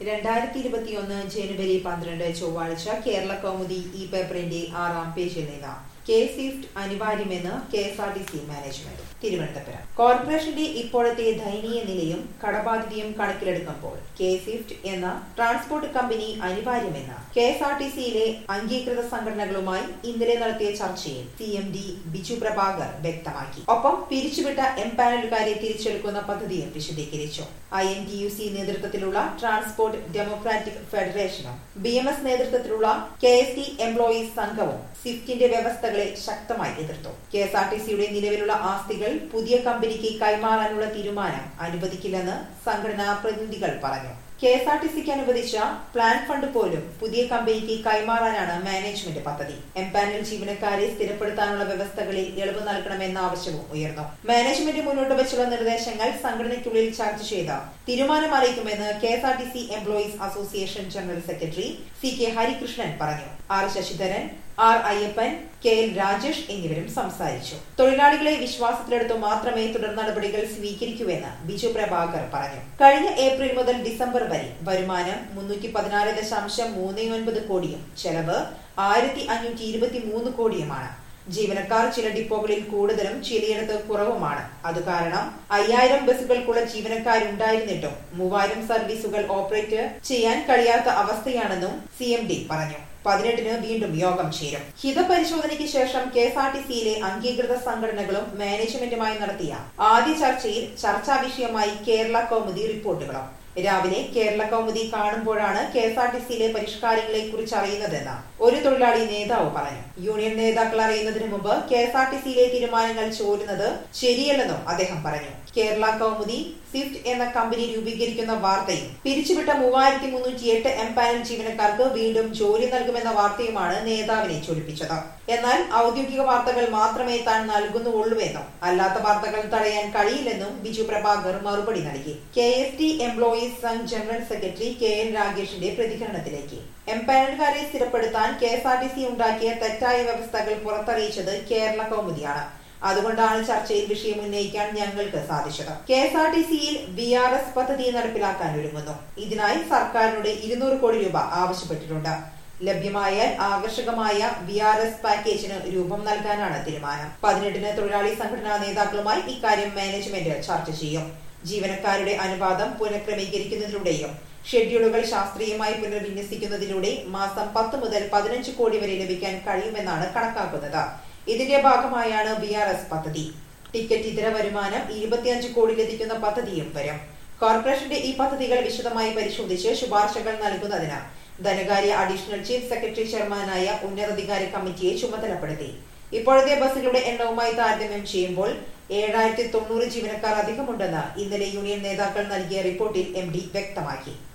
രണ്ടായിരത്തി ഇരുപത്തിയൊന്ന് ജനുവരി പന്ത്രണ്ട് ചൊവ്വാഴ്ച കേരള കൗമുദി ഈ പേപ്പറിന്റെ ആറാം പേജിൽ നിന്ന് കെ സ്വിഫ്റ്റ് അനിവാര്യമെന്ന് K S R T C management Thiruvananthapuram കോർപ്പറേഷന്റെ ഇപ്പോഴത്തെ ദയനീയ നിലയും കടബാധ്യതയും കണക്കിലെടുക്കുമ്പോൾ കെ സ്വിഫ്റ്റ് എന്ന ട്രാൻസ്പോർട്ട് കമ്പനി അനിവാര്യമെന്ന് കെ എസ് ആർ ടി സിയിലെ അംഗീകൃത സംഘടനകളുമായി ഇന്നലെ നടത്തിയ ചർച്ചയിൽ C M D Biju Prabhakar വ്യക്തമാക്കി ഒപ്പം പിരിച്ചുവിട്ട എംപാനലുകാരെ തിരിച്ചെടുക്കുന്ന പദ്ധതിയും വിശദീകരിച്ചു I N T U C നേതൃത്വത്തിലുള്ള ട്രാൻസ്പോർട്ട് ഡെമോക്രാറ്റിക് ഫെഡറേഷനും ബി എം എസ് നേതൃത്വത്തിലുള്ള കെ എസ് ടി എംപ്ലോയീസ് സംഘവും സ്വിഫ്റ്റിന്റെ വ്യവസ്ഥകളെ ശക്തമായി എതിർത്തു കെ എസ് ആർ ടി സിയുടെ നിലവിലുള്ള ആസ്തികൾ പുതിയ കമ്പനിക്ക് കൈമാറാനുള്ള തീരുമാനം അനുവദിക്കില്ലെന്ന് സംഘടനാ പ്രതിനിധികൾ പറഞ്ഞു കെ എസ് ആർ ടി സിക്ക് അനുവദിച്ച പ്ലാൻ ഫണ്ട് പോലും പുതിയ കമ്പനിക്ക് കൈമാറാനാണ് മാനേജ്മെന്റ് പദ്ധതി എംപാനൽ ജീവനക്കാരെ സ്ഥിരപ്പെടുത്താനുള്ള വ്യവസ്ഥകളിൽ ഇളവ് നൽകണമെന്ന ആവശ്യവും ഉയർന്നു മാനേജ്മെന്റ് മുന്നോട്ട് വെച്ചുള്ള നിർദ്ദേശങ്ങൾ സംഘടനയ്ക്കുള്ളിൽ ചർച്ച ചെയ്ത് തീരുമാനം അറിയിക്കുമെന്ന് K S R T C employees association general secretary C K Harikrishnan പറഞ്ഞു R Sasidharan R Ayyappan K L Rajesh എന്നിവരും സംസാരിച്ചു തൊഴിലാളികളെ വിശ്വാസത്തിലെടുത്തു മാത്രമേ തുടർ നടപടികൾ സ്വീകരിക്കൂവെന്ന് ബിജു പ്രഭാകർ പറഞ്ഞു കഴിഞ്ഞ ഏപ്രിൽ മുതൽ ഡിസംബർ വരെ വരുമാനം മുന്നൂറ്റി പതിനാല് ദശാംശം മൂന്ന് ഒൻപത് കോടിയും ചെലവ് ആയിരത്തി അഞ്ഞൂറ്റി ഇരുപത്തി മൂന്ന് കോടിയുമാണ് ജീവനക്കാർ ചില ഡിപ്പോകളിൽ കൂടുതലും ചിലയിടത്ത് കുറവുമാണ് അത് കാരണം അയ്യായിരം ബസ്സുകൾക്കുള്ള ജീവനക്കാരുണ്ടായിരുന്നിട്ടും മൂവായിരം സർവീസുകൾ ഓപ്പറേറ്റ് ചെയ്യാൻ കഴിയാത്ത അവസ്ഥയാണെന്നും സി എം ഡി പറഞ്ഞു പതിനെട്ടിന് വീണ്ടും യോഗം ചേരും ഹിതപരിശോധനയ്ക്ക് ശേഷം കെ എസ് ആർ ടി സിയിലെ അംഗീകൃത സംഘടനകളും മാനേജ്മെന്റുമായി നടത്തിയ ആദ്യ ചർച്ചയിൽ ചർച്ചാ വിഷയമായി കേരള കൗമുദി റിപ്പോർട്ടുകളും രാവിലെ കേരള കൗമുദി കാണുമ്പോഴാണ് കെ എസ് ആർ ടി സിയിലെ പരിഷ്കാരങ്ങളെ കുറിച്ച് അറിയുന്നതെന്ന് ഒരു തൊഴിലാളി നേതാവ് പറഞ്ഞു യൂണിയൻ നേതാക്കൾ അറിയുന്നതിന് മുമ്പ് കെ എസ് ആർ ടി സിയിലെ തീരുമാനങ്ങൾ ചോരുന്നത് ശരിയല്ലെന്നും അദ്ദേഹം പറഞ്ഞു കേരള കൗമുദി സ്വിഫ്റ്റ് എന്ന കമ്പനി രൂപീകരിക്കുന്ന വാർത്തയും പിരിച്ചുവിട്ട മൂവായിരത്തി മുന്നൂറ്റി എട്ട് എംപാനൽ ജീവനക്കാർക്ക് വീണ്ടും ജോലി നൽകുമെന്ന വാർത്തയുമാണ് നേതാവിനെ ചൊലിപ്പിച്ചത് എന്നാൽ ഔദ്യോഗിക വാർത്തകൾ മാത്രമേ താൻ നൽകുന്നുള്ളൂവെന്നും അല്ലാത്ത വാർത്തകൾ തടയാൻ കഴിയില്ലെന്നും ബിജു പ്രഭാകർ മറുപടി നൽകി K S T employees Sangh general secretary K N രാഗേഷിന്റെ പ്രതികരണത്തിലേക്ക് എംപാനലുകാരെ സ്ഥിരപ്പെടുത്താൻ K S R T C ഉണ്ടാക്കിയ തെറ്റായ വ്യവസ്ഥകൾ പുറത്തറിയിച്ചത് കേരള കൗമുദിയാണ് അതുകൊണ്ടാണ് ചർച്ചയിൽ വിഷയം ഉന്നയിക്കാൻ ഞങ്ങൾക്ക് സാധിച്ചത് കെ എസ് ആർ ടി സിയിൽ വി ആർ എസ് പദ്ധതി നടപ്പിലാക്കാൻ ഒരുങ്ങുന്നു ഇതിനായി സർക്കാരിനോട് ഇരുന്നൂറ് കോടി രൂപ ആവശ്യപ്പെട്ടിട്ടുണ്ട് ലഭ്യമായ ആകർഷകമായ വി ആർ എസ് പാക്കേജിന് രൂപം നൽകാനാണ് തീരുമാനം പതിനെട്ടിന് തൊഴിലാളി സംഘടനാ നേതാക്കളുമായി ഇക്കാര്യം മാനേജ്മെന്റ് ചർച്ച ചെയ്യും ജീവനക്കാരുടെ അനുപാതം പുനഃക്രമീകരിക്കുന്നതിലൂടെയും ഷെഡ്യൂളുകൾ ശാസ്ത്രീയമായി പുനർവിന്യസിക്കുന്നതിലൂടെ മാസം പത്ത് മുതൽ പതിനഞ്ച് കോടി വരെ ലഭിക്കാൻ കഴിയുമെന്നാണ് കണക്കാക്കുന്നത് ഇതിന്റെ ഭാഗമായാണ് ബി ആർ എസ് പദ്ധതി ടിക്കറ്റ് ഇതര വരുമാനം ഇരുപത്തിയഞ്ച് കോടിയിലെത്തിക്കുന്ന പദ്ധതിയും വരും കോർപ്പറേഷന്റെ ഈ പദ്ധതികൾ വിശദമായി പരിശോധിച്ച് ശുപാർശകൾ നൽകുന്നതിന് ധനകാര്യ അഡീഷണൽ ചീഫ് സെക്രട്ടറി ചെയർമാനായ ഉന്നതാധികാര കമ്മിറ്റിയെ ചുമതലപ്പെടുത്തി ഇപ്പോഴത്തെ ബസ്സുകളുടെ എണ്ണവുമായി താരതമ്യം ചെയ്യുമ്പോൾ ഏഴായിരത്തി തൊണ്ണൂറ് ജീവനക്കാർ അധികമുണ്ടെന്ന് ഇന്നലെ യൂണിയൻ നേതാക്കൾ നൽകിയ റിപ്പോർട്ടിൽ എം വ്യക്തമാക്കി